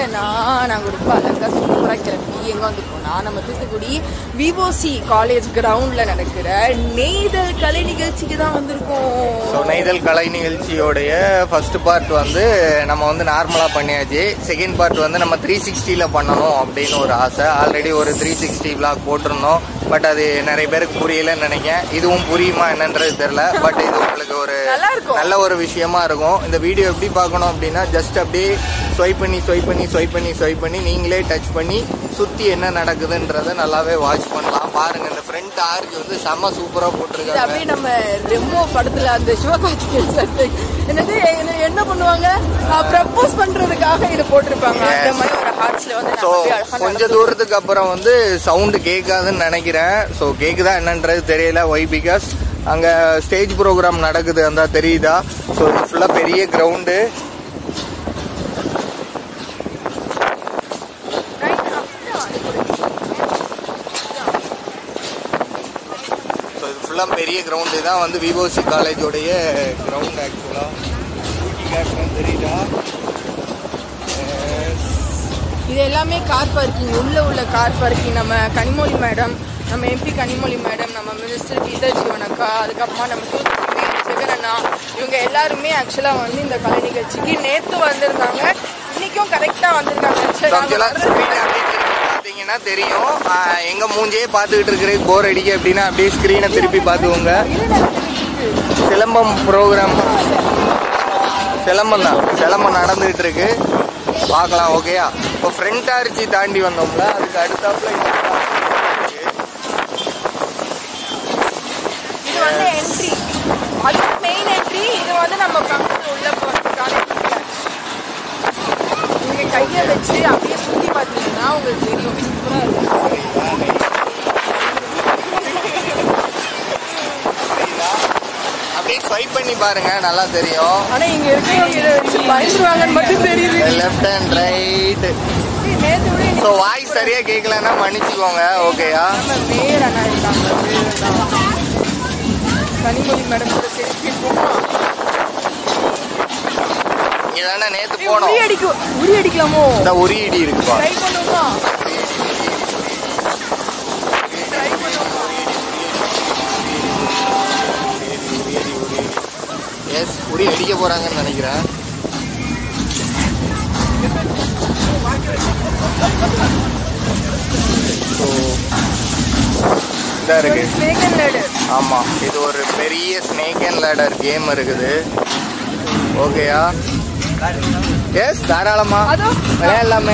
எங்கன்னா நாங்கள் ரொம்ப அழகாக சூப்பராக கிளம்பி எங்கே வந்துருக்கோம்னா நம்ம தூத்துக்குடி விவோசி காலேஜ் கிரவுண்டில் நடக்கிற நெய்தல் கலை நிகழ்ச்சிக்கு தான் வந்திருக்கோம் ஸோ நெய்தல் கலை நிகழ்ச்சியோடைய ஃபர்ஸ்ட் பார்ட் வந்து நம்ம வந்து நார்மலாக பண்ணியாச்சு செகண்ட் பார்ட் வந்து நம்ம த்ரீ சிக்ஸ்டியில் பண்ணணும் அப்படின்னு ஒரு ஆசை ஆல்ரெடி ஒரு த்ரீ சிக்ஸ்டி விளாக் போட்டிருந்தோம் பட் அது நிறைய பேருக்கு புரியலன்னு நினைக்கிறேன் இதுவும் புரியுமா என்னன்றது தெரியல பட் இது உங்களுக்கு ஒரு நல்லா இருக்கும். நல்ல ஒரு விஷயமா இருக்கும் இந்த வீடியோ எப்படி பார்க்கணும் அப்படின்னா ஜஸ்ட் அப்படியே ஸ்வைப் பண்ணி ஸ்வைப் பண்ணி ஸ்வைப் பண்ணி ஸ்வைப் பண்ணி நீங்களே டச் பண்ணி சுற்றி என்ன நடக்குதுன்றதை நல்லாவே வாட்ச் பண்ணலாம் பாருங்க இந்த ஃப்ரண்ட் ஆர்க் வந்து செம்ம சூப்பராக இது போட்டிருக்காங்க அப்படியே நம்ம ரெமோ படத்துல அந்த சிவகார்த்திகேயன் சார் என்னது என்ன- என்ன பண்ணுவாங்க ப்ரப்போஸ் பண்றதுக்காக இது போட்டிருப்பாங்க அந்த Yes. மாதிரி ஒரு ஹார்ட்ஸ்ல வந்து ஸோ நம்ம அப்படியே அழகா கொஞ்ச நடந்து தூரத்துக்கு அப்புறம் வந்து சவுண்டு கேட்காதுன்னு நினைக்கிறேன் ஸோ கேட்குதா என்னன்றது தெரியல ஒய் பிகாஸ் அங்கே ஸ்டேஜ் ப்ரோக்ராம் நடக்குது அந்த தெரியுதா ஸோ இது ஃபுல்லாக பெரிய கிரவுண்டு Right, அப்படிதான். ஸோ இது ஃபுல்லாக பெரிய கிரவுண்டு தான் வந்து விவோசி காலேஜோடைய கிரவுண்ட் ஆக்சுவலாக தெரியுதா Yes. இது எல்லாமே கார் பார்க்கிங் உள்ள உள்ள கார் பார்க்கிங் நம்ம கனிமொழி மேடம் நம்ம எம்பி கனிமொழி மேடம் நம்ம மினிஸ்டர் கீதா ஜீவன் அக்கா அதுக்கப்புறமா நம்ம தூத்துக்குடி மேயர் ஜெகன் அண்ணா இவங்க எல்லாருமே ஆக்சுவலாக வந்து இந்த கலை நிகழ்ச்சிக்கு நேற்று வந்திருந்தாங்க இன்னைக்கும் கரெக்டாக வந்திருக்காங்க Actually, நாங்க ஆக்சுவலாக வர்றது- ஸ்க்ரீன் அப்படியே திருப்பி பார்த்தீங்கன்னா தெரியும் ஆஹ் எங்க மூஞ்சே பார்த்துக்கிட்டு இருக்கிறது போர் அடிக்க அப்படின்னா அப்படியே ஸ்க்ரீனை திருப்பி பார்த்துக்கோங்க சிலம்பம் ப்ரோக்ராம் சிலம்பம் தான் சிலம்பம் நடந்துகிட்டு இருக்கு பார்க்கலாம் ஓகேயா இப்போ ஃப்ரண்ட் அரிச்சி தாண்டி வந்தோம்ல அதுக்கு அடுத்தாப்புல இந்த இது வந்து என்ட்ரி அது மெயின் என்ட்ரி இது வந்து நம்ம கம்பெனி உள்ள போகிறதுக்கான நீங்க கையை வச்சு அப்படியே சுத்தி பார்த்தீங்கன்னா உங்களுக்கு தெரியும் சூப்பரா இருக்கும் அப்படியே ஸ்வைப் பண்ணி பாருங்க நல்லா தெரியும் ஆனா இங்க இருக்கிறவங்க இதை வச்சு பயந்துருவாங்கன்னு மட்டும் தெரியுது லெஃப்ட் அண்ட் ரைட் நேத்து விட இன்னைக்கு ஸோ வாய்ஸ் சரியா கேட்கலன்னா மன்னிச்சுக்கோங்க ஓகேயா நம்ம வேற அண்ணா இருக்காங்க வேற கனிமொழி மேடம் கூட செல்ஃபி போனோம் இங்கே தானே நேற்று உரி போனோம் அடிக்கும் உரி அடிக்கலாமோ இந்த ஒரு இடி இருக்குப்பா ட்ரை பண்ணுவோமா ட்ரை பண்ணுவோமா எஸ் உரி அடிக்க போறாங்கன்னு நினைக்கிறேன் ஸோ இதாக இருக்கு ஸ்னேக் அண்ட் லேடர் ஆமா இது ஒரு பெரிய ஸ்னேக் அண்ட் லேடர் கேம் இருக்குது ஓகேயா எஸ் தாராளமா அதோ விளையாடலாமே